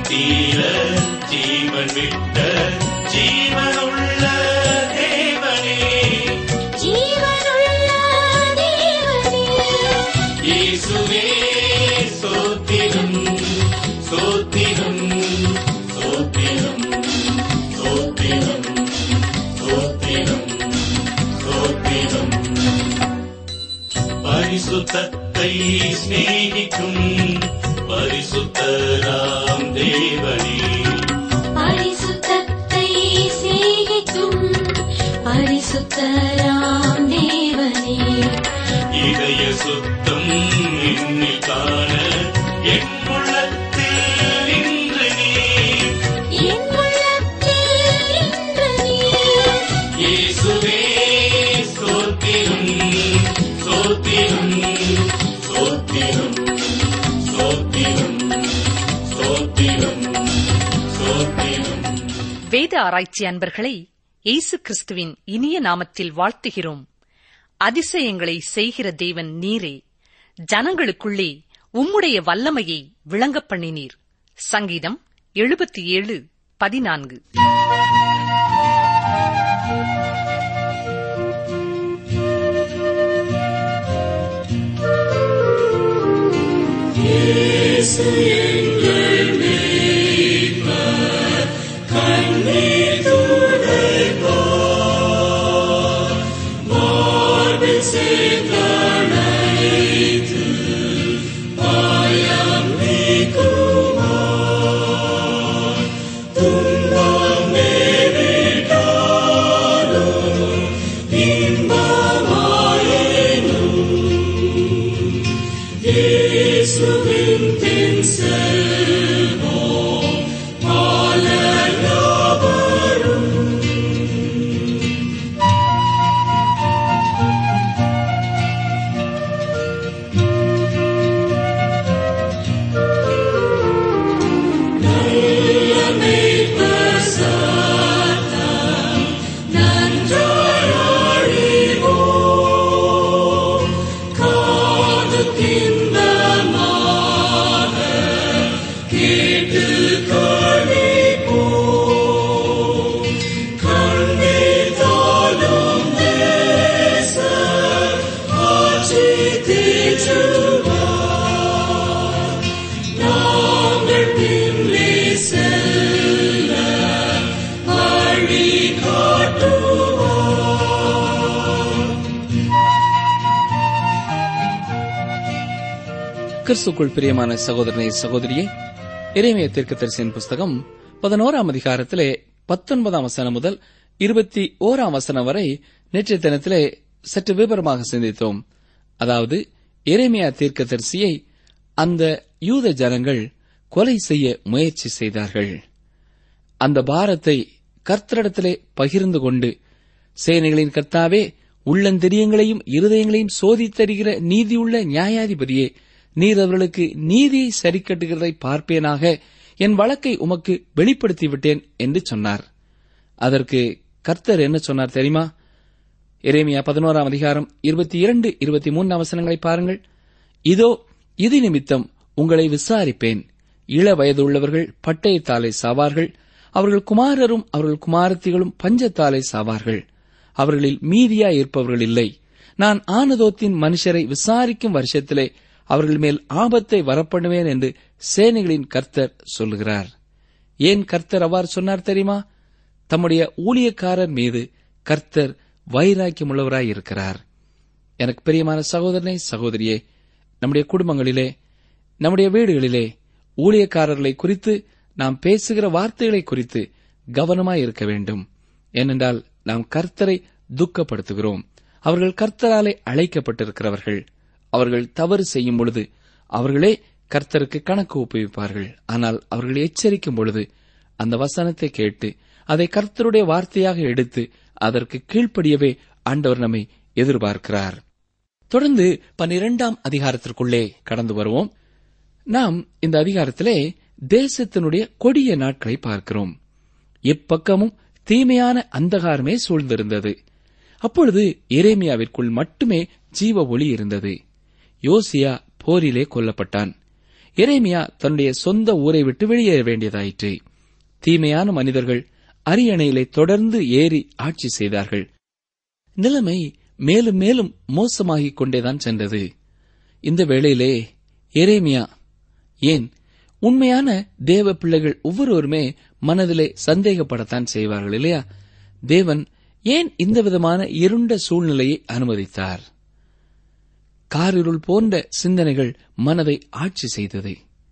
தீர ஜீவன் விட்ட ஜீவனுள்ள தேவனே ஜீவனுள்ள தேவனே இயேசுவே சோத்திரம் சோத்திரம் சோத்திரம் சோத்திரம் சோத்திரம் சோத்திரம் பரிசுத்தத்தை சிநேகிக்கும் பரிசுத்தராம் தேவனே பரிசுத்தத்தை சிநேகிக்கும் பரிசுத்தராம் தேவனே இதய சுத்தம் என்னில் காண என் உள்ளத்தில் இன்று நீ என் உள்ளத்தில் இன்று நீர் இயேசுவே சோத்திரம் சோத்திரம் சோத்திரம் சோத்திரம் சோத்திரம் சோத்திரம் வேத ஆராய்ச்சி அன்பர்களை இயேசு கிறிஸ்துவின் இனிய நாமத்தில் வாழ்த்துகிறோம் அதிசயங்களை செய்கிற தேவன் நீரே ஜனங்களுக்குள்ளே உம்முடைய வல்லமையை விளங்கப் பண்ணினீர் சங்கீதம் எழுபத்தி ஏழு பதினான்கு கிறிஸ்துக்குள் பிரியமான சகோதரனை சகோதரியே இறைமைய தீர்க்கதரிசியின் புஸ்தகம் பதினோராம் அதிகாரத்திலே பத்தொன்பதாம் வசனம் முதல் இருபத்தி ஓராம் வசனம் வரை நேற்றைய தினத்திலே சற்று விவரமாக சிந்தித்தோம் அதாவது இறைமையா தீர்க்கதரிசியை அந்த யூத ஜனங்கள் கொலை செய்ய முயற்சி செய்தார்கள் அந்த பாரத்தை கர்த்தரிடத்திலே பகிர்ந்து கொண்டு சேனைகளின் கர்த்தாவே உள்ளந்தெரியங்களையும் இருதயங்களையும் சோதித்தருகிற நீதியுள்ள நியாயாதிபதியே நீர் அவர்களுக்கு நீதியை சரிக்கட்டுகிறதை பார்ப்பேனாக என் வழக்கை உமக்கு வெளிப்படுத்தி விட்டேன் என்று சொன்னார் அதற்கு கர்த்தர் என்ன சொன்னார் தெரியுமா எரேமியா பதினோராம் அதிகாரம் இருபத்தி இரண்டு இருபத்தி மூன்று அவசரங்களை பாருங்கள் இதோ இது நிமித்தம் உங்களை விசாரிப்பேன் இள வயதுள்ளவர்கள் பட்டயத்தாலே சாவார்கள் அவர்கள் குமாரரும் அவர்கள் குமாரத்திகளும் பஞ்சத்தாலே சாவார்கள் அவர்களில் மீதியா இருப்பவர்கள் இல்லை நான் ஆனதோத்தின் மனுஷரை விசாரிக்கும் வருஷத்திலே அவர்கள் மேல் ஆபத்தை வரப்படுவேன் என்று சேனைகளின் கர்த்தர் சொல்லுகிறார் ஏன் கர்த்தர் அவ்வாறு சொன்னார் தெரியுமா தம்முடைய ஊழியக்காரர் மீது கர்த்தர் வைராக்கியமுள்ளவராய் இருக்கிறார் எனக்கு பிரியமான சகோதரனே சகோதரியே நம்முடைய குடும்பங்களிலே நம்முடைய வீடுகளிலே ஊழியக்காரர்களை குறித்து நாம் பேசுகிற வார்த்தைகளை குறித்து கவனமாய் இருக்க வேண்டும் ஏனென்றால் நாம் கர்த்தரை துக்கப்படுத்துகிறோம் அவர்கள் கர்த்தராலே அழைக்கப்பட்டிருக்கிறவர்கள் அவர்கள் தவறு செய்யும் பொழுது அவர்களே கர்த்தருக்கு கணக்கு ஒப்புவிப்பார்கள் ஆனால் அவர்கள் எச்சரிக்கும் பொழுது அந்த வசனத்தை கேட்டு அதை கர்த்தருடைய வார்த்தையாக எடுத்து அதற்கு கீழ்ப்படியவே ஆண்டவர் நம்மை எதிர்பார்க்கிறார் தொடர்ந்து பன்னிரெண்டாம் அதிகாரத்திற்குள்ளே கடந்து வருவோம் நாம் இந்த அதிகாரத்திலே தேசத்தினுடைய கொடிய நாட்களை பார்க்கிறோம் எப்பக்கமும் தீமையான அந்தகாரமே சூழ்ந்திருந்தது அப்பொழுது எரேமியாவிற்குள் மட்டுமே ஜீவ ஒளி இருந்தது யோசியா போரிலே கொல்லப்பட்டான் எரேமியா தன்னுடைய சொந்த ஊரை விட்டு வெளியேற வேண்டியதாயிற்று தீமையான மனிதர்கள் அரியணையிலே தொடர்ந்து ஏறி ஆட்சி செய்தார்கள் நிலைமை மேலும் மேலும் மோசமாகிக் கொண்டேதான் சென்றது இந்த வேளையிலே எரேமியா ஏன் உண்மையான தேவ பிள்ளைகள் ஒவ்வொருவருமே மனதிலே சந்தேகப்படத்தான் செய்வார்கள் இல்லையா தேவன் ஏன் இந்த விதமான இருண்ட சூழ்நிலையை அனுமதித்தார் காரிருள் போன்ற சிந்தனைகள் மனதை ஆட்சி செய்தது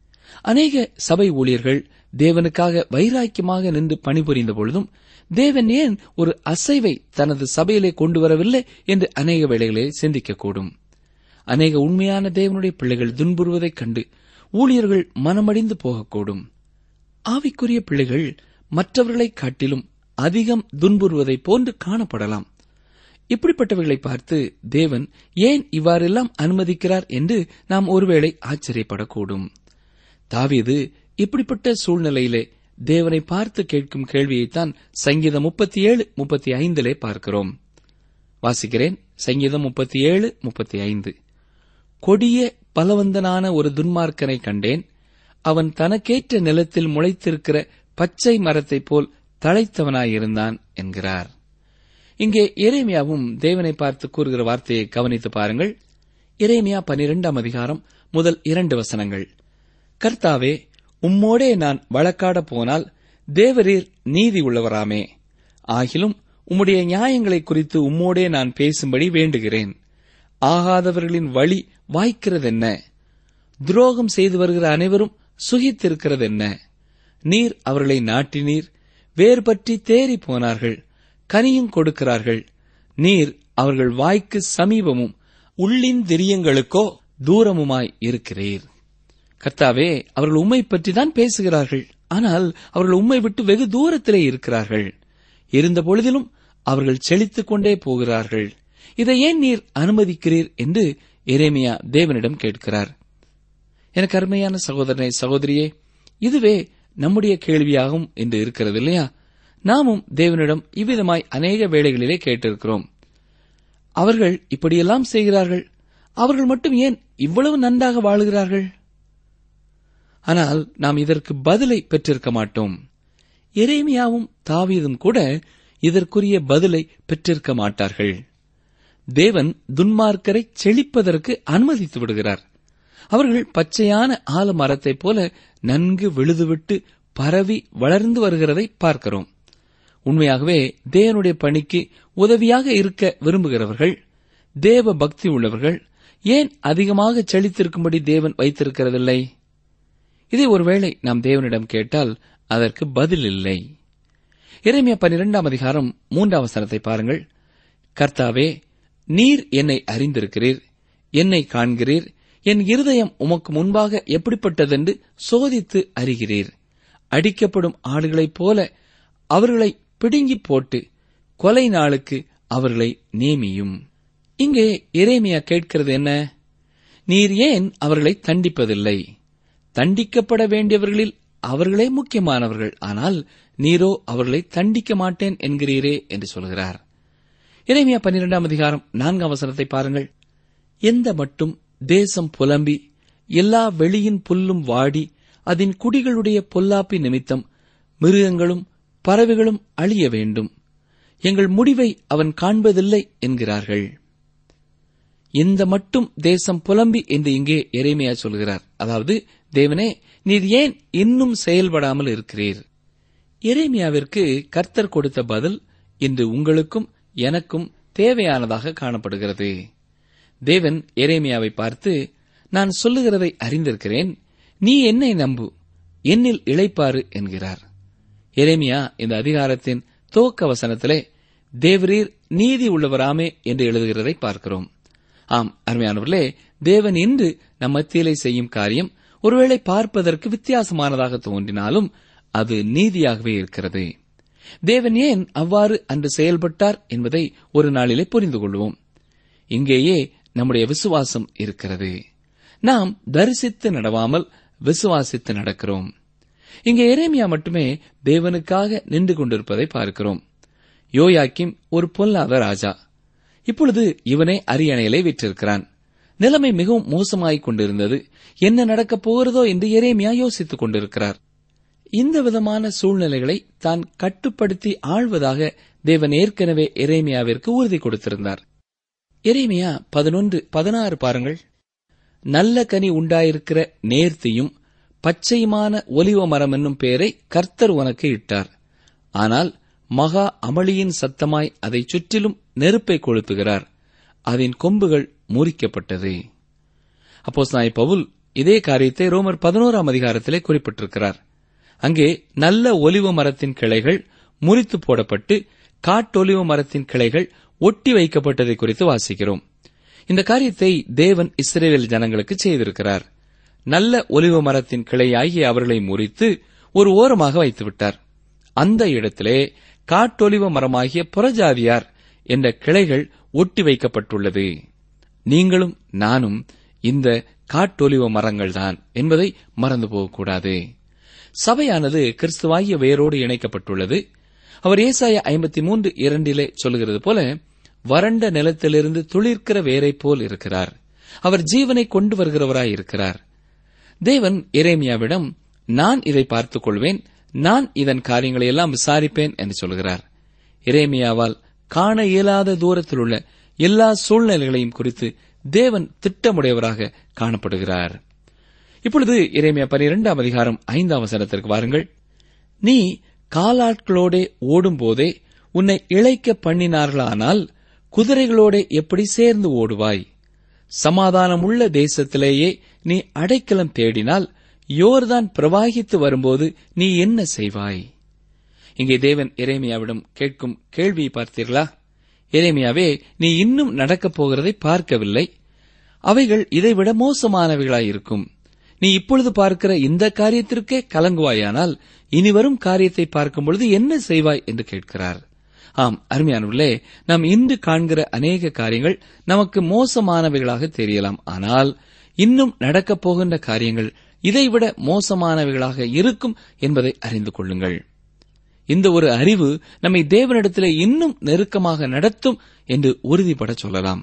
அநேக சபை ஊழியர்கள் தேவனுக்காக வைராக்கியமாக நின்று பணிபுரிந்த பொழுதும் தேவன் ஏன் ஒரு அசைவை தனது சபையிலே கொண்டு வரவில்லை என்று அநேக வேளைகளிலே சிந்திக்கக்கூடும் அநேக உண்மையான தேவனுடைய பிள்ளைகள் துன்புறுவதைக் கண்டு ஊழியர்கள் மனமடிந்து போகக்கூடும் ஆவிக்குரிய பிள்ளைகள் மற்றவர்களைக் காட்டிலும் அதிகம் துன்புறுவதைப் போன்று காணப்படலாம் இப்படிப்பட்டவர்களை பார்த்து தேவன் ஏன் இவ்வாறெல்லாம் அனுமதிக்கிறார் என்று நாம் ஒருவேளை ஆச்சரியப்படக்கூடும் தாவீது இப்படிப்பட்ட சூழ்நிலையிலே தேவனை பார்த்து கேட்கும் கேள்வியைத்தான் சங்கீதம் முப்பத்தி ஏழு முப்பத்தி ஐந்திலே பார்க்கிறோம் வாசிக்கிறேன் சங்கீதம் முப்பத்தி ஏழு முப்பத்தி ஐந்து கொடிய பலவந்தனான ஒரு துன்மார்க்கனை கண்டேன் அவன் தனக்கேற்ற நிலத்தில் முளைத்திருக்கிற பச்சை மரத்தைப் போல் தழைத்தவனாயிருந்தான் என்கிறார் இங்கே எரேமியாவும் தேவனை பார்த்து கூறுகிற வார்த்தையை கவனித்து பாருங்கள் எரேமியா பனிரெண்டாம் அதிகாரம் முதல் இரண்டு வசனங்கள் கர்த்தாவே உம்மோடே நான் வழக்காட போனால் தேவரீர் நீதி உள்ளவராமே ஆகிலும் உம்முடைய நியாயங்களை குறித்து உம்மோடே நான் பேசும்படி வேண்டுகிறேன் ஆகாதவர்களின் வழி வாய்க்கிறதென்ன துரோகம் செய்து வருகிற அனைவரும் சுகித்திருக்கிறதென்ன நீர் அவர்களை நாட்டினீர் வேர் பற்றி தேறி போனார்கள் கனியும் கொடுக்கிறார்கள் நீர் அவர்கள் வாய்க்கு சமீபமும் உள்ளின் திரியங்களுக்கோ தூரமுமாய் இருக்கிறீர் கர்த்தாவே அவர்கள் உம்மை பற்றி தான் பேசுகிறார்கள் ஆனால் அவர்கள் உம்மை விட்டு வெகு தூரத்திலே இருக்கிறார்கள் இருந்த பொழுதிலும் அவர்கள் செழித்துக் கொண்டே போகிறார்கள் இதை ஏன் நீர் அனுமதிக்கிறீர் என்று எரேமியா தேவனிடம் கேட்கிறார் எனக்கு அருமையான சகோதரனை சகோதரியே இதுவே நம்முடைய கேள்வியாகும் என்று இருக்கிறது இல்லையா நாமும் தேவனிடம் இவ்விதமாய் அநேக வேளைகளிலே கேட்டிருக்கிறோம் அவர்கள் இப்படியெல்லாம் செய்கிறார்கள் அவர்கள் மட்டும் ஏன் இவ்வளவு நன்றாக வாழுகிறார்கள் ஆனால் நாம் இதற்கு பதிலை பெற்றிருக்க மாட்டோம் எரேமியாவும் தாவீதும் கூட இதற்குரிய பதிலை பெற்றிருக்க மாட்டார்கள் தேவன் துன்மார்க்கரை செழிப்பதற்கு அனுமதித்து விடுகிறார் அவர்கள் பச்சையான ஆலமரத்தைப் போல நன்கு விழுதுவிட்டு பரவி வளர்ந்து வருகிறதை பார்க்கிறோம் உண்மையாகவே தேவனுடைய பணிக்கு உதவியாக இருக்க விரும்புகிறவர்கள் தேவ பக்தி உள்ளவர்கள் ஏன் அதிகமாக செழித்திருக்கும்படி தேவன் வைத்திருக்கிறதில்லை இதை ஒருவேளை நாம் தேவனிடம் கேட்டால் அதற்கு பதில் இல்லை இறைமையா பன்னிரெண்டாம் அதிகாரம் மூன்றாம் வசனத்தை பாருங்கள் கர்த்தாவே நீர் என்னை அறிந்திருக்கிறீர் என்னை காண்கிறீர் என் இருதயம் உமக்கு முன்பாக எப்படிப்பட்டதென்று சோதித்து அறிகிறீர் அடிக்கப்படும் ஆடுகளைப் போல அவர்களை பிடுங்கிப் போட்டு கொலை நாளுக்கு அவர்களை நேமியும் இங்கே எரேமியா கேட்கிறது என்ன நீர் ஏன் அவர்களை தண்டிப்பதில்லை தண்டிக்கப்பட வேண்டியவர்களில் அவர்களே முக்கியமானவர்கள் ஆனால் நீரோ அவர்களை தண்டிக்க மாட்டேன் என்கிறீரே என்று சொல்கிறார் இறைமையா பன்னிரெண்டாம் அதிகாரம் நான்காம் வசனத்தை பாருங்கள் எந்த மட்டும் தேசம் புலம்பி எல்லா வெளியின் புல்லும் வாடி அதன் குடிகளுடைய பொல்லாப்பி நிமித்தம் மிருகங்களும் பறவைகளும் அழிய வேண்டும் எங்கள் முடிவை அவன் காண்பதில்லை என்கிறார்கள் இந்த மட்டும் தேசம் புலம்பி என்று இங்கே எரேமியா சொல்கிறார் அதாவது தேவனே நீர் ஏன் இன்னும் செயல்படாமல் இருக்கிறீர் எரேமியாவிற்கு கர்த்தர் கொடுத்த பதில் இன்று உங்களுக்கும் எனக்கும் தேவையானதாக காணப்படுகிறது தேவன் எரேமியாவை பார்த்து நான் சொல்லுகிறதை அறிந்திருக்கிறேன் நீ என்னை நம்பு என்னில் இளைப்பாறு என்கிறார் எரேமியா இந்த அதிகாரத்தின் துவக்க வசனத்திலே தேவரீர் நீதி உள்ளவராமே என்று எழுதுகிறதை பார்க்கிறோம் ஆம் அருமையானவர்களே தேவன் இன்று நம் மத்தியிலே செய்யும் காரியம் ஒருவேளை பார்ப்பதற்கு வித்தியாசமானதாக தோன்றினாலும் அது நீதியாகவே இருக்கிறது தேவன் ஏன் அவ்வாறு அன்று செயல்பட்டார் என்பதை ஒரு நாளிலே புரிந்து கொள்வோம் இங்கேயே நம்முடைய விசுவாசம் இருக்கிறது நாம் தரிசித்து நடவாமல் விசுவாசித்து நடக்கிறோம் இங்கே எரேமியா மட்டுமே தேவனுக்காக நின்று கொண்டிருப்பதை பார்க்கிறோம் யோயாக்கிம் ஒரு பொல்லாத ராஜா இப்பொழுது இவனே அரியணையிலே விற்றிருக்கிறான் நிலைமை மிகவும் மோசமாகிக் கொண்டிருந்தது என்ன நடக்கப் போகிறதோ என்று எரேமியா யோசித்துக் கொண்டிருக்கிறார் இந்த விதமான சூழ்நிலைகளை தான் கட்டுப்படுத்தி ஆள்வதாக தேவன் ஏற்கனவே எரேமியாவிற்கு உறுதி கொடுத்திருந்தார் எரேமியா பதினொன்று பதினாறு பாருங்கள் நல்ல கனி உண்டாயிருக்கிற நேர்த்தியும் பச்சையுமான ஒலிவ மரம் என்னும் பெயரை கர்த்தர் உனக்கு இட்டார் ஆனால் மகா அமளியின் சத்தமாய் அதை சுற்றிலும் நெருப்பை கொளுத்துகிறார் அதன் கொம்புகள் முறிக்கப்பட்டது அப்போஸ் நாய் பவுல் இதே காரியத்தை ரோமர் பதினோராம் அதிகாரத்திலே குறிப்பிட்டிருக்கிறார் அங்கே நல்ல ஒலிவ மரத்தின் கிளைகள் முறித்து போடப்பட்டு காட்டொலிவ மரத்தின் கிளைகள் ஒட்டி வைக்கப்பட்டதை குறித்து வாசிக்கிறோம் இந்த காரியத்தை தேவன் இஸ்ரேல் ஜனங்களுக்கு செய்திருக்கிறார் நல்ல ஒலிவ மரத்தின் கிளையாகிய அவர்களை முறித்து ஒரு ஓரமாக வைத்துவிட்டார் அந்த இடத்திலே காட்டொலிவ மரமாகிய புறஜாதியார் என்ற கிளைகள் ஒட்டி வைக்கப்பட்டுள்ளது நீங்களும் நானும் இந்த காட்டொலிவ மரங்கள்தான் என்பதை மறந்து போகக்கூடாது சபையானது கிறிஸ்துவாகிய வேரோடு இணைக்கப்பட்டுள்ளது அவர் ஏசாய ஐம்பத்தி மூன்று இரண்டிலே சொல்லுகிறது போல வறண்ட நிலத்திலிருந்து துளிர்க்கிற வேரை போல் இருக்கிறார் அவர் ஜீவனை கொண்டு வருகிறவராய் இருக்கிறார் தேவன் எரேமியாவிடம் நான் இதை பார்த்துக் கொள்வேன் நான் இதன் காரியங்களை எல்லாம் விசாரிப்பேன் என்று சொல்கிறார் எரேமியாவால் காண இயலாத தூரத்தில் உள்ள எல்லா சூழ்நிலைகளையும் குறித்து தேவன் திட்டமுடையவராக காணப்படுகிறார் இப்பொழுது இறைமையா பனிரெண்டாம் அதிகாரம் ஐந்தாம் வசனத்திற்கு வாருங்கள் நீ காலாட்களோடே ஓடும்போதே உன்னை இழைக்க பண்ணினார்களானால் குதிரைகளோடே எப்படி சேர்ந்து ஓடுவாய் சமாதானமுள்ள தேசத்திலேயே நீ அடைக்கலம் தேடினால் யோர்தான் பிரவாகித்து வரும்போது நீ என்ன செய்வாய் இங்கே தேவன் எரேமியாவிடம் கேட்கும் கேள்வியை பார்த்தீர்களா எரேமியாவே நீ இன்னும் நடக்கப் போகிறதை பார்க்கவில்லை அவைகள் இதைவிட மோசமானவைகளாயிருக்கும் நீ இப்பொழுது பார்க்கிற இந்த காரியத்திற்கே கலங்குவாயானால் இனிவரும் காரியத்தை பார்க்கும் பொழுது என்ன செய்வாய் என்று கேட்கிறார் ஆம் அருமையானவர்களே நாம் இன்று காண்கிற அநேக காரியங்கள் நமக்கு மோசமானவைகளாக தெரியலாம் ஆனால் இன்னும் நடக்கப் போகின்ற காரியங்கள் இதைவிட மோசமானவைகளாக இருக்கும் என்பதை அறிந்து கொள்ளுங்கள் இந்த ஒரு அறிவு நம்மை தேவனிடத்திலே இன்னும் நெருக்கமாக நடத்தும் என்று உறுதிபட சொல்லலாம்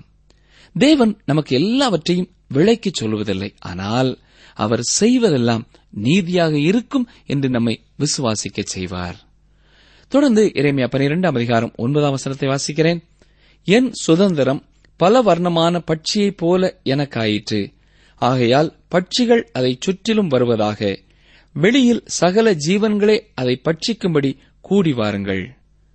தேவன் நமக்கு எல்லாவற்றையும் விலைக்கு சொல்லுவதில்லை ஆனால் அவர் செய்வதெல்லாம் நீதியாக இருக்கும் என்று நம்மை விசுவாசிக்க செய்வார் தொடர்ந்து இறைமையா பனிரெண்டாம் அதிகாரம் ஒன்பதாம் வசனத்தை வாசிக்கிறேன் என் சுதந்திரம் பல வர்ணமான பட்சியைப் போல எனக்காயிற்று ஆகையால் பட்சிகள் அதை சுற்றிலும் வருவதாக வெளியில் சகல ஜீவன்களே அதை பட்சிக்கும்படி கூடி வாருங்கள்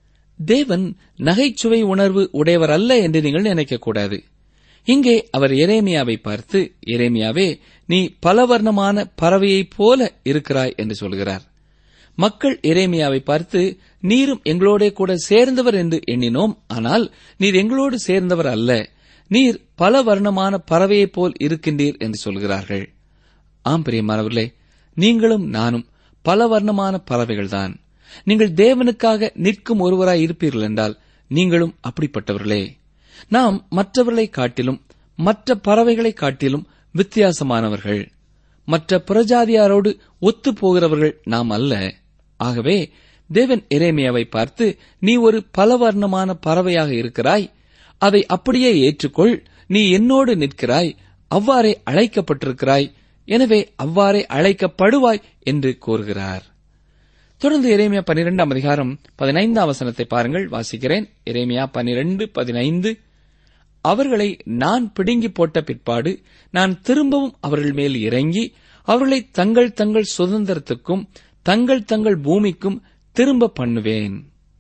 தேவன் நகைச்சுவை உணர்வு உடையவர் அல்ல என்று நீங்கள் நினைக்கக்கூடாது இங்கே அவர் எரேமியாவை பார்த்து எரேமியாவே நீ பலவர்ணமான பறவையைப் போல இருக்கிறாய் என்று சொல்கிறார் மக்கள் எரேமியாவை பார்த்து நீரும் எங்களோட கூட சேர்ந்தவர் என்று எண்ணினோம் ஆனால் நீர் எங்களோடு சேர்ந்தவர் அல்ல நீர் பல வர்ணமான பறவையைப் போல் இருக்கின்றீர் என்று சொல்கிறார்கள் ஆம் பிரியமானவர்களே நீங்களும் நானும் பல வர்ணமான பறவைகள்தான் நீங்கள் தேவனுக்காக நிற்கும் ஒருவராய் இருப்பீர்கள் என்றால் நீங்களும் அப்படிப்பட்டவர்களே நாம் மற்றவர்களை காட்டிலும் மற்ற பறவைகளை காட்டிலும் வித்தியாசமானவர்கள் மற்ற புறஜாதியாரோடு ஒத்துப் போகிறவர்கள் நாம் அல்ல ஆகவே தேவன் எரேமியாவை பார்த்து நீ ஒரு பலவர்ணமான பறவையாக இருக்கிறாய் அதை அப்படியே ஏற்றுக்கொள் நீ என்னோடு நிற்கிறாய் அவ்வாறே அழைக்கப்பட்டிருக்கிறாய் எனவே அவ்வாறே அழைக்கப்படுவாய் என்று கூறுகிறார் தொடர்ந்து எரேமியா பனிரெண்டாம் அதிகாரம் பதினைந்தாம் வசனத்தை பாருங்கள் வாசிக்கிறேன் எரேமியா பனிரெண்டு பதினைந்து அவர்களை நான் பிடுங்கி போட்ட பிற்பாடு நான் திரும்பவும் அவர்கள் மேல் இறங்கி அவர்களை தங்கள் தங்கள் சுதந்திரத்துக்கும் தங்கள் தங்கள் பூமிக்கும் திரும்ப பண்ணுவேன்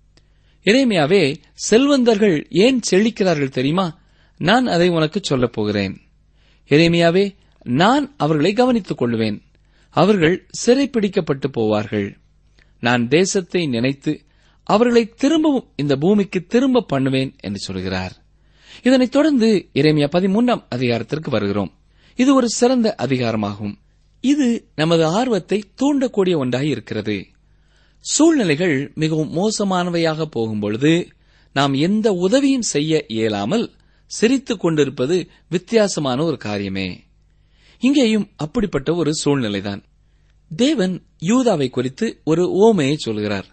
எரேமியாவே செல்வந்தர்கள் ஏன் செழிக்கிறார்கள் தெரியுமா நான் அதை உனக்கு சொல்லப் போகிறேன் எரேமியாவே நான் அவர்களை கவனித்துக் கொள்வேன் அவர்கள் சிறைப்பிடிக்கப்பட்டு போவார்கள் நான் தேசத்தை நினைத்து அவர்களை திரும்பவும் இந்த பூமிக்கு திரும்ப பண்ணுவேன் என்று சொல்கிறார் இதனைத் தொடர்ந்து இறைமையா பதிமூன்றாம் அதிகாரத்திற்கு வருகிறோம் இது ஒரு சிறந்த அதிகாரமாகும் இது நமது ஆர்வத்தை தூண்டக்கூடிய ஒன்றாக இருக்கிறது சூழ்நிலைகள் மிகவும் மோசமானவையாக போகும்பொழுது நாம் எந்த உதவியும் செய்ய இயலாமல் சிரித்துக் கொண்டிருப்பது வித்தியாசமான ஒரு காரியமே இங்கேயும் அப்படிப்பட்ட ஒரு சூழ்நிலைதான் தேவன் யூதாவை குறித்து ஒரு ஓமையை சொல்கிறார்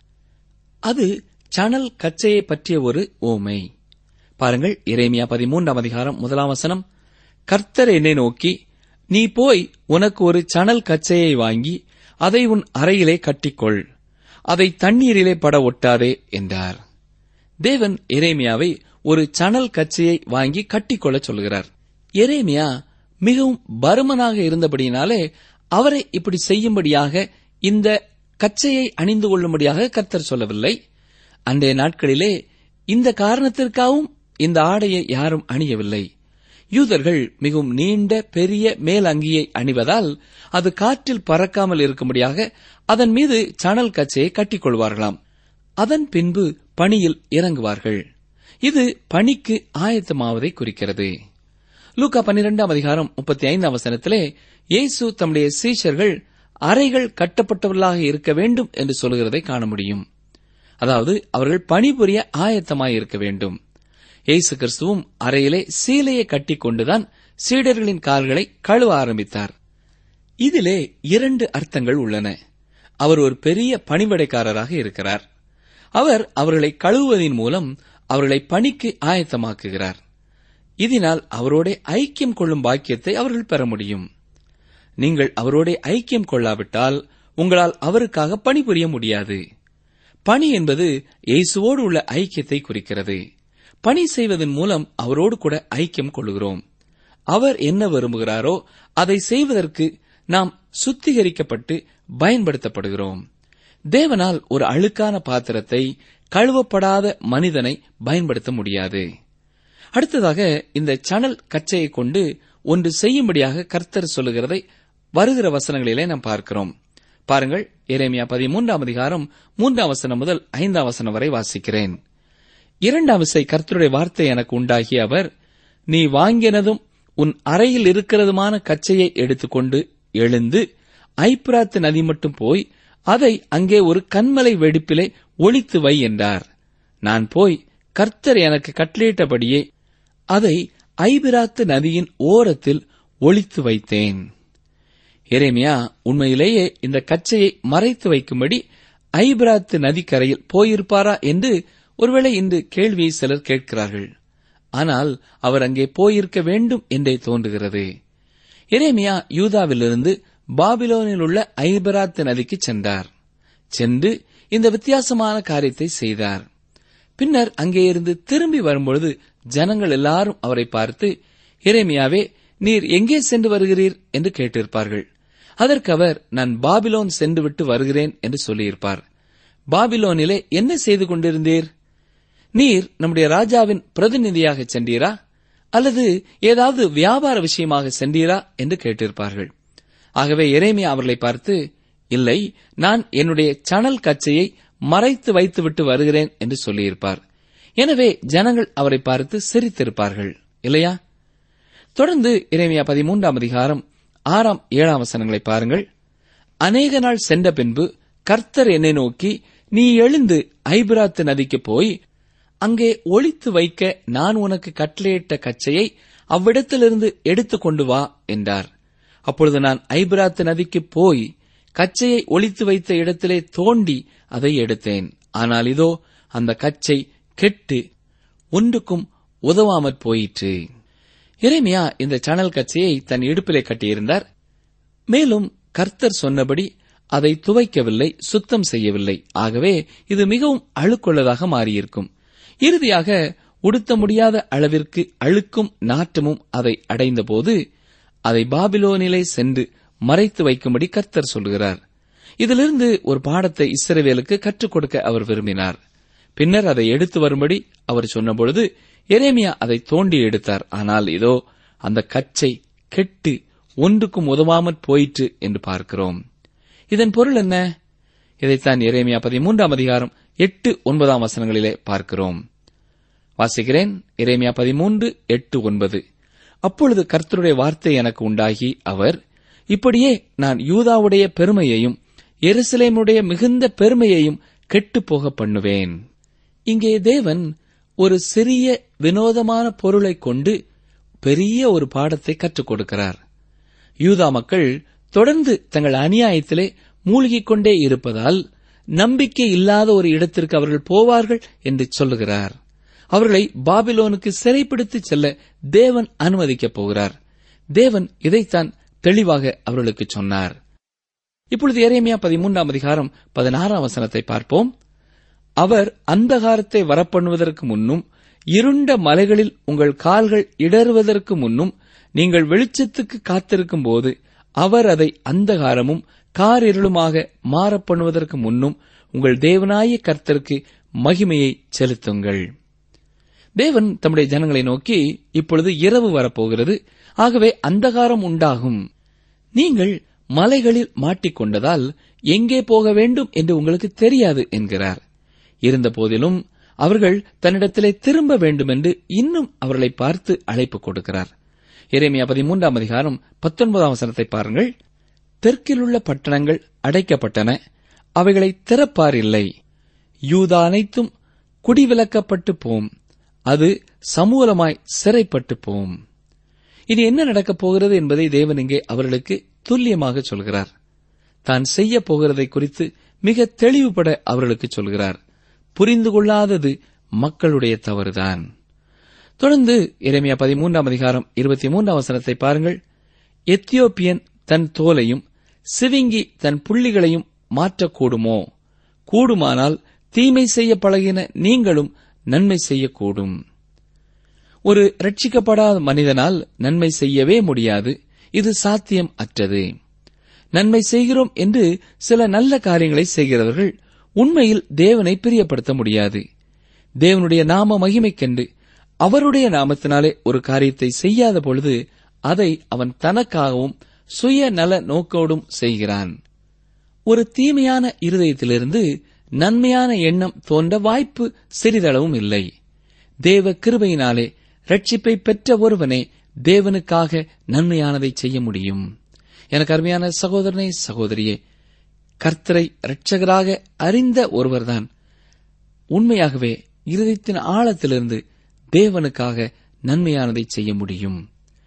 அது சணல் கச்சையை பற்றிய ஒரு ஓமை பாருங்கள் இறைமியா பதிமூன்றாம் அதிகாரம் முதலாம் வசனம் கர்த்தர் என்னை நோக்கி நீ போய் உனக்கு ஒரு சணல் கச்சையை வாங்கி அதை உன் அறையிலே கட்டிக்கொள் அதை தண்ணீரிலே பட ஒட்டாதே என்றார் தேவன் எரேமியாவை ஒரு சணல் கச்சையை வாங்கி கட்டிக்கொள்ளச் சொல்கிறார் எரேமியா மிகவும் பருமனாக இருந்தபடியினாலே அவரை இப்படி செய்யும்படியாக இந்த கச்சையை அணிந்து கொள்ளும்படியாக கர்த்தர் சொல்லவில்லை அன்றைய நாட்களிலே இந்த காரணத்திற்காகவும் இந்த ஆடையை யாரும் அணியவில்லை யூதர்கள் மிகவும் நீண்ட பெரிய மேல் அங்கியை அணிவதால் அது காற்றில் பறக்காமல் இருக்கும்படியாக அதன் மீது சணல் கச்சையை கட்டிக்கொள்வார்களாம் அதன் பின்பு பணியில் இறங்குவார்கள் இது பணிக்கு ஆயத்தமாவதை குறிக்கிறது லூக்கா பன்னிரெண்டாம் அதிகாரம் முப்பத்தி ஐந்தாம் வசனத்திலே இயேசு தம்முடைய சீஷர்கள் அறைகள் கட்டப்பட்டவர்களாக இருக்க வேண்டும் என்று சொல்கிறதை காண முடியும் அதாவது அவர்கள் பணிபுரிய ஆயத்தமாய் இருக்க வேண்டும் இயேசு கிறிஸ்துவும் அறையிலே சீலையை கட்டிக் கொண்டுதான் சீடர்களின் கால்களை கழுவ ஆரம்பித்தார் இதிலே இரண்டு அர்த்தங்கள் உள்ளன அவர் ஒரு பெரிய பணிவடைக்காரராக இருக்கிறார் அவர் அவர்களை கழுவுவதின் மூலம் அவர்களை பணிக்கு ஆயத்தமாக்குகிறார் இதனால் அவரோட ஐக்கியம் கொள்ளும் பாக்கியத்தை அவர்கள் பெற முடியும் நீங்கள் அவரோட ஐக்கியம் கொள்ளாவிட்டால் உங்களால் அவருக்காக பணிபுரிய முடியாது பணி என்பது இயேசுவோடு உள்ள ஐக்கியத்தை குறிக்கிறது பணி செய்வதன் மூலம் அவரோடு கூட ஐக்கியம் கொள்கிறோம் அவர் என்ன விரும்புகிறாரோ அதை செய்வதற்கு நாம் சுத்திகரிக்கப்பட்டு பயன்படுத்தப்படுகிறோம் தேவனால் ஒரு அழுக்கான பாத்திரத்தை கழுவப்படாத மனிதனை பயன்படுத்த முடியாது அடுத்ததாக இந்த சணல் கச்சையை கொண்டு ஒன்று செய்யும்படியாக கர்த்தர் சொல்லுகிறதை வருகிற வசனங்களிலே நாம் பார்க்கிறோம் பாருங்கள் எரேமியா பதிமூன்றாம் அதிகாரம் மூன்றாம் வசனம் முதல் ஐந்தாம் வசனம் வரை வாசிக்கிறேன் இரண்டாம் விசை கர்த்தருடைய வார்த்தை எனக்கு உண்டாகி அவர் நீ வாங்கினதும் உன் அறையில் இருக்கிறதுமான கச்சையை எடுத்துக்கொண்டு எழுந்து ஐப்ராத்து நதி மட்டும் போய் அதை அங்கே ஒரு கண்மலை வெடிப்பிலே ஒளித்து வை என்றார் நான் போய் கர்த்தர் எனக்கு கட்டளையிட்டபடியே அதை ஐபிராத்து நதியின் ஓரத்தில் ஒளித்து வைத்தேன் எரேமியா உண்மையிலேயே இந்த கச்சையை மறைத்து வைக்கும்படி ஐபிராத்து நதிக்கரையில் போயிருப்பாரா என்று ஒருவேளை இன்று கேள்வியை சிலர் கேட்கிறார்கள் ஆனால் அவர் அங்கே போயிருக்க வேண்டும் என்றே தோன்றுகிறது எரேமியா யூதாவிலிருந்து பாபிலோனில் உள்ள ஐபராத்து நதிக்கு சென்றார் சென்று இந்த வித்தியாசமான காரியத்தை செய்தார் பின்னர் அங்கே இருந்து திரும்பி வரும்பொழுது ஜனங்கள் எல்லாரும் அவரை பார்த்து எரேமியாவே நீர் எங்கே சென்று வருகிறீர் என்று கேட்டிருப்பார்கள் அதற்கு அவர் நான் பாபிலோன் சென்று விட்டு வருகிறேன் என்று சொல்லியிருப்பார் பாபிலோனிலே என்ன செய்து கொண்டிருந்தீர் நீர் நம்முடைய ராஜாவின் பிரதிநிதியாக சென்றீரா அல்லது ஏதாவது வியாபார விஷயமாக சென்றீரா என்று கேட்டிருப்பார்கள் ஆகவே எரேமியா அவர்களை பார்த்து இல்லை நான் என்னுடைய சணல் கச்சையை மறைத்து வைத்துவிட்டு வருகிறேன் என்று சொல்லியிருப்பார் எனவே ஜனங்கள் அவரை பார்த்து சிரித்திருப்பார்கள் இல்லையா தொடர்ந்து இறைமையா பதிமூன்றாம் அதிகாரம் ஆறாம் ஏழாம் வசனங்களை பாருங்கள் அநேக நாள் சென்ற பின்பு கர்த்தர் என்னை நோக்கி நீ எழுந்து ஐபிராத்து நதிக்கு போய் அங்கே ஒளித்து வைக்க நான் உனக்கு கட்டளையிட்ட கச்சையை அவ்விடத்திலிருந்து எடுத்துக் கொண்டு வா என்றார் அப்பொழுது நான் ஐபிராத்து நதிக்கு போய் கச்சையை ஒளித்து வைத்த இடத்திலே தோண்டி அதை எடுத்தேன் ஆனால் இதோ அந்த கச்சை கெட்டு ஒன்றுக்கும் உதவாமற் போயிற்று இறைமையா இந்த சணல் கச்சையை தன் இடுப்பிலே கட்டியிருந்தார் மேலும் கர்த்தர் சொன்னபடி அதை துவைக்கவில்லை சுத்தம் செய்யவில்லை ஆகவே இது மிகவும் அழுக்குள்ளதாக மாறியிருக்கும் இறுதியாக உடுத்த முடியாத அளவிற்கு அழுக்கும் நாற்றமும் அதை அடைந்தபோது அதை பாபிலோனிலே சென்று மறைத்து வைக்கும்படி கர்த்தர் சொல்கிறார் இதிலிருந்து ஒரு பாடத்தை இஸ்ரவேலுக்கு கற்றுக் கொடுக்க அவர் விரும்பினார் பின்னர் அதை எடுத்து வரும்படி அவர் சொன்னபொழுது எரேமியா அதை தோண்டி எடுத்தார் ஆனால் இதோ அந்த கச்சை கெட்டு ஒன்றுக்கும் உதவாமற் போயிற்று என்று பார்க்கிறோம் இதன் பொருள் என்ன இதைத்தான் எரேமியா பதிமூன்றாம் அதிகாரம் எட்டு ஒன்பதாம் வசனங்களிலே பார்க்கிறோம் வாசிக்கிறேன் எரேமியா பதிமூன்று எட்டு ஒன்பது அப்பொழுது கர்த்தருடைய வார்த்தை எனக்கு உண்டாகி அவர் இப்படியே நான் யூதாவுடைய பெருமையையும் எருசலேமுடைய மிகுந்த பெருமையையும் கெட்டுப் போக பண்ணுவேன் இங்கே தேவன் ஒரு சிறிய வினோதமான பொருளைக் கொண்டு பெரிய ஒரு பாடத்தை கற்றுக் கொடுக்கிறார் யூதா மக்கள் தொடர்ந்து தங்கள் அநியாயத்திலே மூழ்கிக் கொண்டே இருப்பதால் நம்பிக்கை இல்லாத ஒரு இடத்திற்கு அவர்கள் போவார்கள் என்று சொல்லுகிறார் அவர்களை பாபிலோனுக்கு சிறைப்பிடித்து செல்ல தேவன் அனுமதிக்கப் போகிறார் தேவன் இதைத்தான் தெளிவாக அவர்களுக்கு சொன்னார் இப்பொழுது எரேமியா பதிமூன்றாம் அதிகாரம் பதினாறாம் வசனத்தை பார்ப்போம் அவர் அந்தகாரத்தை வரப்பண்ணுவதற்கு முன்னும் இருண்ட மலைகளில் உங்கள் கால்கள் இடறுவதற்கு முன்னும் நீங்கள் வெளிச்சத்துக்கு காத்திருக்கும் போது அவர் அதை அந்தகாரமும் காரிருளுமாக மாறப்பண்ணுவதற்கு முன்னும் உங்கள் தேவனாய கர்த்தருக்கு மகிமையை செலுத்துங்கள் தேவன் தம்முடைய ஜனங்களை நோக்கி இப்பொழுது இரவு வரப்போகிறது ஆகவே அந்தகாரம் உண்டாகும் நீங்கள் மலைகளில் மாட்டிக்கொண்டதால் எங்கே போக வேண்டும் என்று உங்களுக்கு தெரியாது என்கிறார் இருந்த போதிலும் அவர்கள் தன்னிடத்திலே திரும்ப வேண்டும் என்று இன்னும் அவர்களை பார்த்து அழைப்பு கொடுக்கிறார் எரேமியா பதிமூன்றாம் அதிகாரம் பத்தொன்பதாம் வசனத்தை பாருங்கள் தெற்கிலுள்ள பட்டணங்கள் அடைக்கப்பட்டன அவைகளை திறப்பார் இல்லை யூதா அனைத்தும் குடிவிலக்கப்பட்டு போம் அது சமூலமாய் சிறைப்பட்டு போம் இனி என்ன நடக்கப் போகிறது என்பதை தேவன் இங்கே அவர்களுக்கு துல்லியமாக சொல்கிறார் தான் செய்ய போகிறதை குறித்து மிக தெளிவுபட அவர்களுக்கு சொல்கிறார் புரிந்து கொள்ளாதது மக்களுடைய தவறுதான் தொடர்ந்து இறைமையா பதிமூன்றாம் அதிகாரம் இருபத்தி மூன்றாம் வசனத்தை பாருங்கள் எத்தியோப்பியன் தன் தோலையும் சிவிங்கி தன் புள்ளிகளையும் மாற்றக்கூடுமோ கூடுமானால் தீமை செய்ய பழகின நீங்களும் நன்மை செய்யக்கூடும் ஒரு ரட்சிக்கப்படாத மனிதனால் நன்மை செய்யவே முடியாது இது சாத்தியம் அற்றது நன்மை செய்கிறோம் என்று சில நல்ல காரியங்களை செய்கிறவர்கள் உண்மையில் தேவனை பிரியப்படுத்த முடியாது தேவனுடைய நாம மகிமைக்கென்று அவருடைய நாமத்தினாலே ஒரு காரியத்தை செய்யாத பொழுது அதை அவன் தனக்காகவும் சுய நல நோக்கோடும் செய்கிறான் ஒரு தீமையான இருதயத்திலிருந்து நன்மையான எண்ணம் தோன்ற வாய்ப்பு சிறிதளவும் இல்லை தேவ கிருபையினாலே ரட்சிப்பை பெற்ற ஒருவனே தேவனுக்காக நன்மையானதை செய்ய முடியும் எனக்கு அருமையான சகோதரனே சகோதரியே கர்த்தரை இரட்சகராக அறிந்த ஒருவர்தான் உண்மையாகவே இருதயத்தின் ஆழத்திலிருந்து தேவனுக்காக நன்மையானதை செய்ய முடியும்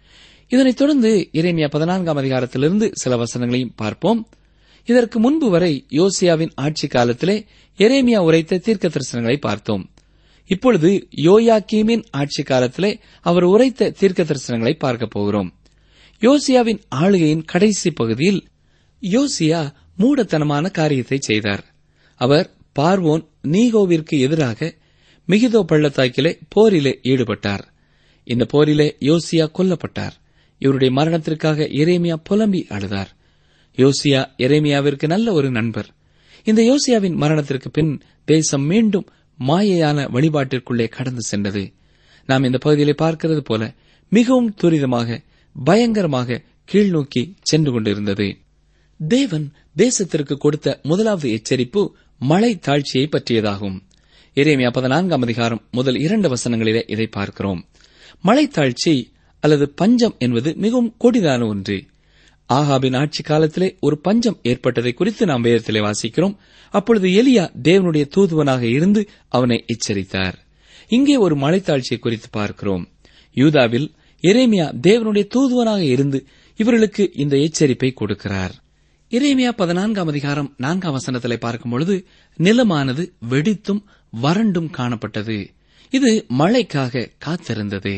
இதனைத் தொடர்ந்து இறைமையா பதினான்காம் அதிகாரத்திலிருந்து சில வசனங்களையும் பார்ப்போம் இதற்கு முன்பு வரை யோசியாவின் ஆட்சி காலத்திலே எரேமியா உரைத்த தீர்க்க தரிசனங்களை பார்த்தோம் இப்பொழுது யோயாக்கீமின் ஆட்சி காலத்திலே அவர் உரைத்த தீர்க்க தரிசனங்களை பார்க்க போகிறோம் யோசியாவின் ஆளுகையின் கடைசி பகுதியில் யோசியா மூடத்தனமான காரியத்தை செய்தார் அவர் பார்வோன் நீகோவிற்கு எதிராக மிகிதோ பள்ளத்தாக்கிலே போரிலே ஈடுபட்டார் இந்த போரிலே யோசியா கொல்லப்பட்டார் இவருடைய மரணத்திற்காக எரேமியா புலம்பி அழுதார் யோசியா எரேமியாவிற்கு நல்ல ஒரு நண்பர் இந்த யோசியாவின் மரணத்திற்கு பின் தேசம் மீண்டும் மாயையான வழிபாட்டிற்குள்ளே கடந்து சென்றது நாம் இந்த பகுதியிலே பார்க்கிறது போல மிகவும் துரிதமாக பயங்கரமாக கீழ்நோக்கி சென்று கொண்டிருந்தது தேவன் தேசத்திற்கு கொடுத்த முதலாவது எச்சரிப்பு மழை தாழ்ச்சியை பற்றியதாகும் எரேமியா பதினான்காம் அதிகாரம் முதல் இரண்டு வசனங்களிலே இதை பார்க்கிறோம் மழை தாழ்ச்சி அல்லது பஞ்சம் என்பது மிகவும் கொடிதான ஒன்று ஆகாபின் ஆட்சி காலத்திலே ஒரு பஞ்சம் ஏற்பட்டதை குறித்து நாம் வேதத்திலே வாசிக்கிறோம் அப்பொழுது எலியா தேவனுடைய தூதுவனாக இருந்து அவனை எச்சரித்தார் இங்கே ஒரு மழைத்தாழ்ச்சியை குறித்து பார்க்கிறோம் யூதாவில் எரேமியா தேவனுடைய தூதுவனாக இருந்து இவர்களுக்கு இந்த எச்சரிப்பை கொடுக்கிறார் எரேமியா பதினான்காம் அதிகாரம் நான்காம் வசனத்திலே பார்க்கும் பொழுது நிலமானது வெடித்தும் வறண்டும் காணப்பட்டது இது மழைக்காக காத்திருந்தது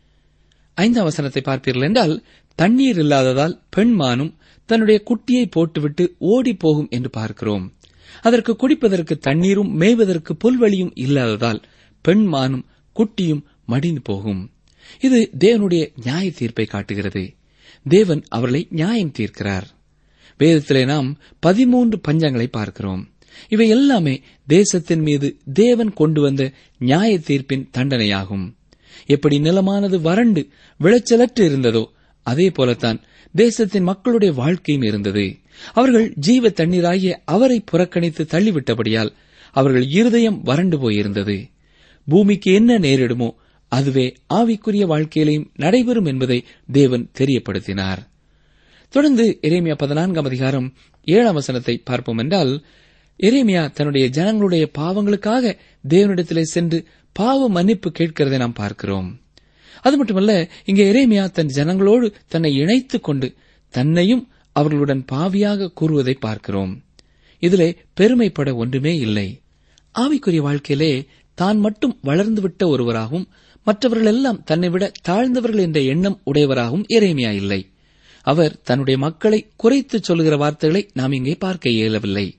ஐந்தாம் வசனத்தை பார்ப்பீர்கள் என்றால் தண்ணீர் இல்லாததால் பெண்மானும் தன்னுடைய குட்டியை போட்டுவிட்டு ஓடி போகும் என்று பார்க்கிறோம் அதற்கு குடிப்பதற்கு தண்ணீரும் மேய்வதற்கு புல்வெளியும் இல்லாததால் பெண்மானும் குட்டியும் மடிந்து போகும் இது தேவனுடைய நியாய தீர்ப்பை காட்டுகிறது தேவன் அவர்களை நியாயம் தீர்க்கிறார் வேதத்திலே நாம் பதிமூன்று பஞ்சங்களை பார்க்கிறோம் இவை எல்லாமே தேசத்தின் மீது தேவன் கொண்டு வந்த நியாய தீர்ப்பின் தண்டனையாகும் எப்படி நிலமானது வறண்டு விளைச்சலற்று இருந்ததோ அதே போலத்தான் தேசத்தின் மக்களுடைய வாழ்க்கையும் இருந்தது அவர்கள் ஜீவ தண்ணீராகிய அவரை புறக்கணித்து தள்ளிவிட்டபடியால் அவர்கள் இருதயம் வறண்டு போயிருந்தது பூமிக்கு என்ன நேரிடுமோ அதுவே ஆவிக்குரிய வாழ்க்கையிலையும் நடைபெறும் என்பதை தேவன் தெரியப்படுத்தினார் தொடர்ந்து எரேமியா பதினான்காம் அதிகாரம் ஏழாம் வசனத்தை பார்ப்போம் என்றால் எரேமியா தன்னுடைய ஜனங்களுடைய பாவங்களுக்காக தேவனிடத்திலே சென்று பாவ மன்னிப்பு கேட்கிறதை நாம் பார்க்கிறோம் அது மட்டுமல்ல இங்கே எரேமியா தன் ஜனங்களோடு தன்னை இணைத்துக் கொண்டு தன்னையும் அவர்களுடன் பாவியாக கூறுவதை பார்க்கிறோம் இதிலே பெருமைப்பட ஒன்றுமே இல்லை ஆவிக்குரிய வாழ்க்கையிலே தான் மட்டும் வளர்ந்துவிட்ட ஒருவராகவும் மற்றவர்கள் எல்லாம் தன்னை விட தாழ்ந்தவர்கள் என்ற எண்ணம் உடையவராகவும் எரேமியா இல்லை அவர் தன்னுடைய மக்களை குறைத்துச் சொல்லுகிற வார்த்தைகளை நாம் இங்கே பார்க்க இயலவில்லை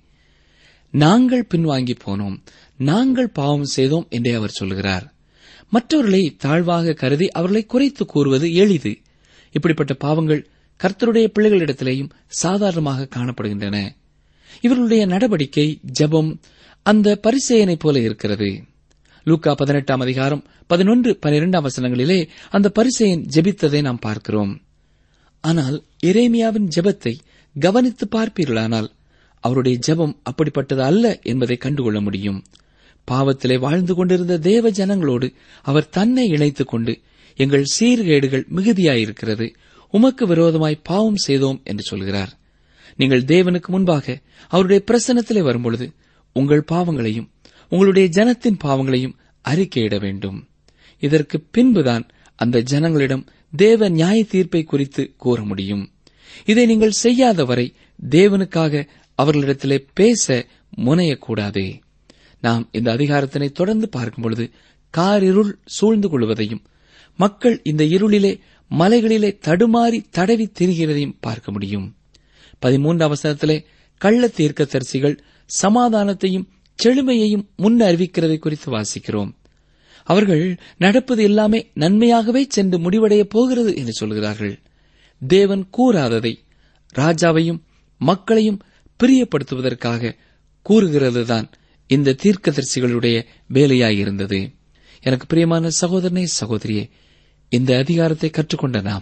நாங்கள் பின்வாங்கி போனோம் நாங்கள் பாவம் செய்தோம் என்றே அவர் சொல்கிறார் மற்றவர்களை தாழ்வாக கருதி அவர்களை குறைத்து கூறுவது எளிது இப்படிப்பட்ட பாவங்கள் கர்த்தருடைய பிள்ளைகளிடத்திலேயும் சாதாரணமாக காணப்படுகின்றன இவர்களுடைய நடவடிக்கை ஜெபம் அந்த பரிசேயனைப் போல இருக்கிறது லூக்கா பதினெட்டாம் அதிகாரம் பதினொன்று பனிரெண்டாம் வசனங்களிலே அந்த பரிசேயன் ஜெபித்ததை நாம் பார்க்கிறோம் ஆனால் எரேமியாவின் ஜெபத்தை கவனித்து பார்ப்பீர்களானால் அவருடைய ஜெபம் அப்படிப்பட்டது அல்ல என்பதை கண்டுகொள்ள முடியும் பாவத்திலே வாழ்ந்து கொண்டிருந்த தேவ ஜனங்களோடு அவர் தன்னை இணைத்துக் கொண்டு எங்கள் சீர்கேடுகள் மிகுதியாயிருக்கிறது உமக்கு விரோதமாய் பாவம் செய்தோம் என்று சொல்கிறார் நீங்கள் தேவனுக்கு முன்பாக அவருடைய பிரசன்னத்திலே வரும்பொழுது உங்கள் பாவங்களையும் உங்களுடைய ஜனத்தின் பாவங்களையும் அறிக்கையிட வேண்டும் இதற்கு பின்புதான் அந்த ஜனங்களிடம் தேவ நியாய தீர்ப்பை குறித்து கூற முடியும் இதை நீங்கள் செய்யாத வரை தேவனுக்காக அவர்களிடத்திலே பேச முனையக்கூடாது நாம் இந்த அதிகாரத்தினை தொடர்ந்து பார்க்கும் பொழுது காரிருள் சூழ்ந்து கொள்வதையும் மக்கள் இந்த இருளிலே மலைகளிலே தடுமாறி தடவி திரிகிறதையும் பார்க்க முடியும் பதிமூன்றாம் அவசரத்திலே கள்ள தீர்க்கதரிசிகள் சமாதானத்தையும் செழுமையையும் முன் அறிவிக்கிறதை குறித்து வாசிக்கிறோம் அவர்கள் நடப்பது எல்லாமே நன்மையாகவே சென்று முடிவடைய போகிறது என்று சொல்கிறார்கள் தேவன் கூறாததை ராஜாவையும் மக்களையும் பிரியப்படுத்துவதற்காக கூறுகிறதுதான் இந்த தீர்க்கதரிசிகளுடைய வேலையாயிருந்தது எனக்கு பிரியமான சகோதரனே சகோதரியே இந்த அதிகாரத்தை கற்றுக்கொண்ட நாம்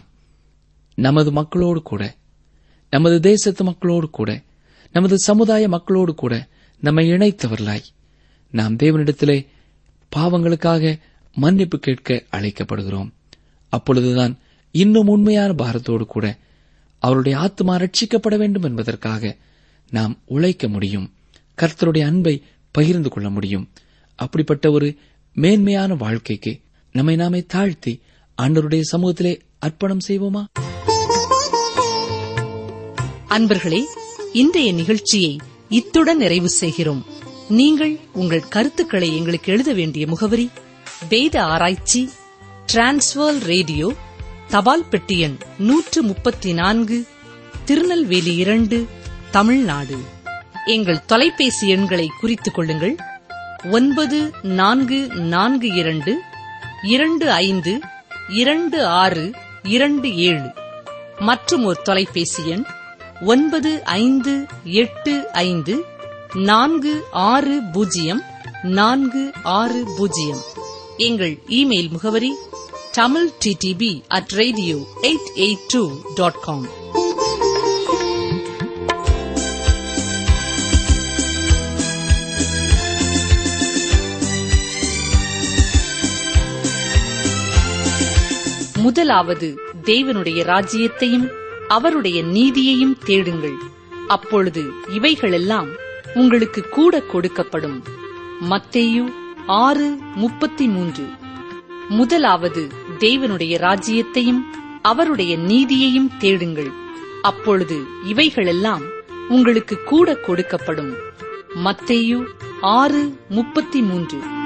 நமது மக்களோடு கூட நமது தேசத்து மக்களோடு கூட நமது சமுதாய மக்களோடு கூட நம்மை இணைத்தவர்களாய் நாம் தேவனிடத்திலே பாவங்களுக்காக மன்னிப்பு கேட்க அழைக்கப்படுகிறோம் அப்பொழுதுதான் இன்னும் உண்மையான பாரத்தோடு கூட அவருடைய ஆத்மா ரட்சிக்கப்பட வேண்டும் என்பதற்காக நாம் உழைக்க முடியும் கர்த்தருடைய அன்பை பகிர்ந்து கொள்ள முடியும் அப்படிப்பட்ட ஒரு மேன்மையான வாழ்க்கைக்கு நம்மை நாமே தாழ்த்தி ஆண்டவருடைய சமூகத்திலே அர்ப்பணம் செய்வோமா அன்பர்களே இன்றைய நிகழ்ச்சியை இத்துடன் நிறைவு செய்கிறோம் நீங்கள் உங்கள் கருத்துக்களை எங்களுக்கு எழுத வேண்டிய முகவரி வேத ஆராய்ச்சி டிரான்ஸ்வர் ரேடியோ தபால் பெட்டி எண் நூற்று முப்பத்தி நான்கு திருநெல்வேலி இரண்டு தமிழ்நாடு எங்கள் தொலைபேசி எண்களை குறித்துக் கொள்ளுங்கள் ஒன்பது நான்கு நான்கு இரண்டு இரண்டு ஐந்து இரண்டு ஆறு இரண்டு ஏழு மற்றும் ஒரு தொலைபேசி எண் ஒன்பது ஐந்து எட்டு ஐந்து நான்கு ஆறு பூஜ்ஜியம் நான்கு ஆறு பூஜ்ஜியம் எங்கள் இமெயில் முகவரி Tamil DTP at radio eight eight two dot com முதலாவது தேவனுடைய ராஜ்யத்தையும் அவருடைய நீதியையும் தேடுங்கள் அப்பொழுது இவைகளெல்லாம் உங்களுக்கு கூட கொடுக்கப்படும் மத்தேயு ஆறு முப்பத்தி மூன்று முதலாவது தேவனுடைய ராஜ்யத்தையும் அவருடைய நீதியையும் தேடுங்கள் அப்பொழுது இவைகளெல்லாம் உங்களுக்கு கூட கொடுக்கப்படும் மத்தேயு ஆறு முப்பத்தி மூன்று